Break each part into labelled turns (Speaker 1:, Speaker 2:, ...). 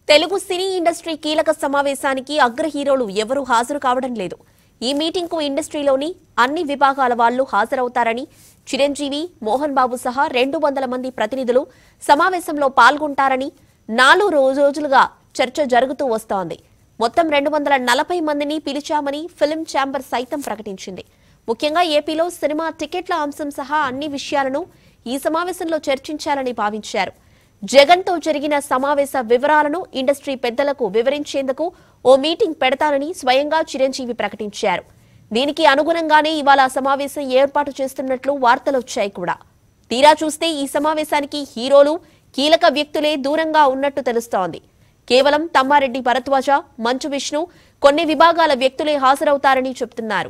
Speaker 1: Telugu cine industry కీలక సమావేశానికి అగ్ర హీరోలు ఎవరూ హాజరు కావడం లేదు ఈ మీటింగ్కు ఇండస్ట్రీలోని అన్ని విభాగాల వాళ్లు హాజరవుతారని చిరంజీవి మోహన్ బాబు సహా రెండు వందల మంది ప్రతినిధులు సమావేశంలో పాల్గొంటారని నాలుగు రోజు- రోజులుగా చర్చ జరుగుతూ వస్తోంది మొత్తం రెండు వందల నలభై మందిని పిలిచామని ఫిల్మ్ ఛాంబర్ సైతం ప్రకటించింది ముఖ్యంగా ఏపీలో సినిమా టికెట్ల అంశం సహా అన్ని విషయాలను ఈ సమావేశంలో చర్చించాలని భావించారు జగన్తో జరిగిన సమావేశ వివరాలను ఇండస్ట్రీ పెద్దలకు వివరించేందుకు ఓ మీటింగ్ పెడతానని స్వయంగా చిరంజీవి ప్రకటించారు దీనికి అనుగుణంగానే ఇవాళ సమావేశం ఏర్పాటు చేస్తున్నట్లు వార్తలొచ్చాయి కూడా తీరా చూస్తే ఈ సమావేశానికి హీరోలు కీలక వ్యక్తులే దూరంగా ఉన్నట్టు తెలుస్తోంది కేవలం తమ్మారెడ్డి భరద్వాజ మంచు విష్ణు కొన్ని విభాగాల వ్యక్తులే హాజరవుతారని చెబుతున్నారు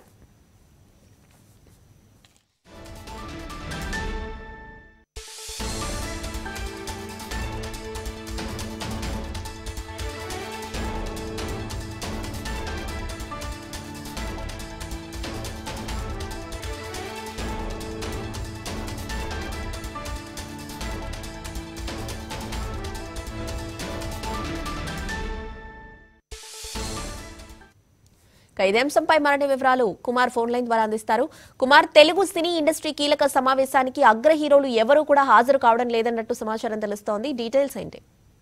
Speaker 1: ఇక ఇదే అంశంపై మరిన్ని వివరాలు కుమార్ ఫోన్ లైన్ ద్వారా అందిస్తారు కుమార్ తెలుగు సినీ ఇండస్ట్రీ కీలక సమావేశానికి అగ్ర హీరోలు ఎవరూ కూడా హాజరు కావడం లేదన్నట్టు సమాచారం తెలుస్తోంది డీటెయిల్స్ ఏంటి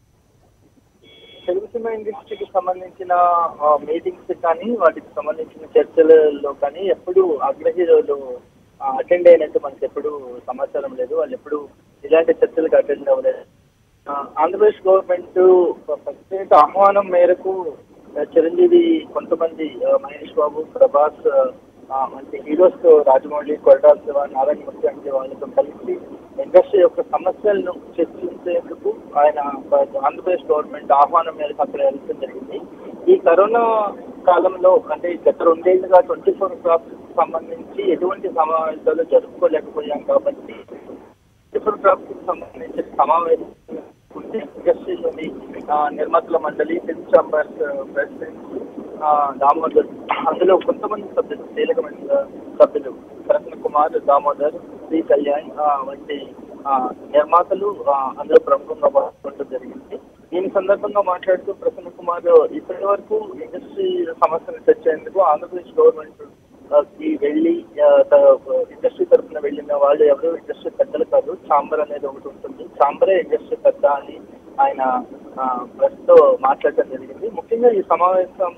Speaker 2: తెలుగు సినిమా ఇండస్ట్రీకి సంబంధించిన మీటింగ్స్ కానీ వాటికి సంబంధించిన చర్చలలో కానీ ఎప్పుడు అగ్రహీరోలు అటెండ్ అయినట్టు మనకి ఎప్పుడు సమాచారం లేదు వాళ్ళు ఎప్పుడు ఇలాంటి చర్చలకు అటెండ్ అవ్వలేదు ఆ, ఆంధ్రప్రదేశ్ గవర్నమెంట్ ప్రత్యేక ఆహ్వానం మేరకు ఆ, చిరంజీవి కొంతమంది ఆ, మహేష్ బాబు ప్రభాస్ ఆ, వంటి హీరోస్ తో రాజమౌళి కొరటాల శివ నారాయణ మూర్తి వంటి వాళ్ళతో కలిసి ఇండస్ట్రీ యొక్క సమస్యలను చర్చించేందుకు ఆయన ఆంధ్రప్రదేశ్ గవర్నమెంట్ ఆహ్వానం మేరకు అక్కడ వెళ్ళడం జరిగింది ఈ కరోనా కాలంలో అంటే గత రెండేళ్లుగా ట్వంటీ ఫోర్ క్రాప్స్ సంబంధించి ఎటువంటి సమావేశాలు జరుపుకోలేకపోయాం కాబట్టి డిఫరెంట్ క్రాప్స్ సంబంధించిన సమావేశం ఉంటే ఇండస్ట్రీలోని ఆ, నిర్మాతల మండలి ఫిల్మ్ ఛాంబర్స్ ప్రెసిడెంట్ ఆ, దామోదర్ అందులో కొంతమంది సభ్యులు కీలకమైన సభ్యులు ప్రసన్న కుమార్ దామోదర్ శ్రీ కళ్యాణ్ ఆ, వంటి ఆ, నిర్మాతలు ఆ, అందులో ప్రముఖంగా పాల్గొనడం జరిగింది దీని సందర్భంగా మాట్లాడుతూ ప్రసన్న కుమార్ ఇప్పటి వరకు ఇండస్ట్రీ సమస్యను తెచ్చేందుకు ఆంధ్రప్రదేశ్ గవర్నమెంట్ ఆ, కి వెళ్ళి ఆ, త- ఇండస్ట్రీ తరఫున వెళ్ళిన వాళ్ళు ఎవరు ఇండస్ట్రీ పెద్దలు కాదు ఛాంబర్ అనేది ఒకటి ఉంటుంది ఛాంబరే ఇండస్ట్రీ పెద్ద అని ఆయన ప్రెస్ తో మాట్లాడటం జరిగింది ముఖ్యంగా ఈ సమావేశం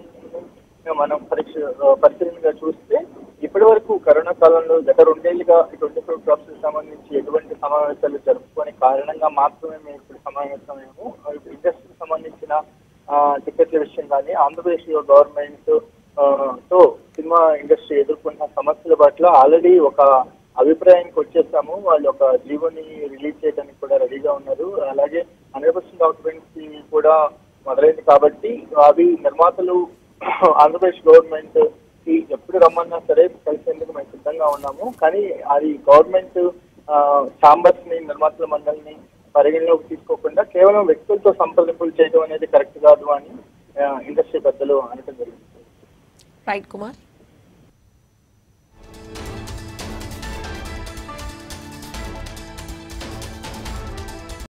Speaker 2: మనం పరీక్ష ఆ, పరిశీలనగా చూస్తే ఇప్పటి వరకు కరోనా కాలంలో గత రెండేళ్లుగా ట్వంటీ ఫోర్ క్రాప్స్ సంబంధించి ఎటువంటి సమావేశాలు జరుపుకోని కారణంగా మాత్రమే మేము ఇప్పుడు సమావేశమేమో ఇండస్ట్రీకి సంబంధించిన ఆ, టికెట్ల విషయం కానీ ఆంధ్రప్రదేశ్ గవర్నమెంట్ ఆ, తో సినిమా ఇండస్ట్రీ ఎదుర్కొంటున్న సమస్యల పట్ల ఆల్రెడీ ఒక అభిప్రాయానికి వచ్చేసాము వాళ్ళు ఒక జీవోని రిలీజ్ చేయడానికి కూడా రెడీగా ఉన్నారు అలాగే హండ్రెడ్ పర్సెంట్ ఆక్యుపెన్సీ కూడా మొదలైంది కాబట్టి అవి నిర్మాతలు ఆంధ్రప్రదేశ్ గవర్నమెంట్ కి ఎప్పుడు రమ్మన్నా సరే కలిసేందుకు మేము సిద్ధంగా ఉన్నాము కానీ అది గవర్నమెంట్ ఛాంబర్స్ ని నిర్మాతల మండలిని పరిగణలోకి తీసుకోకుండా కేవలం వ్యక్తులతో సంప్రదింపులు చేయడం అనేది కరెక్ట్ కాదు అని ఇండస్ట్రీ పెద్దలు అనటం జరిగింది
Speaker 1: రైట్ కుమార్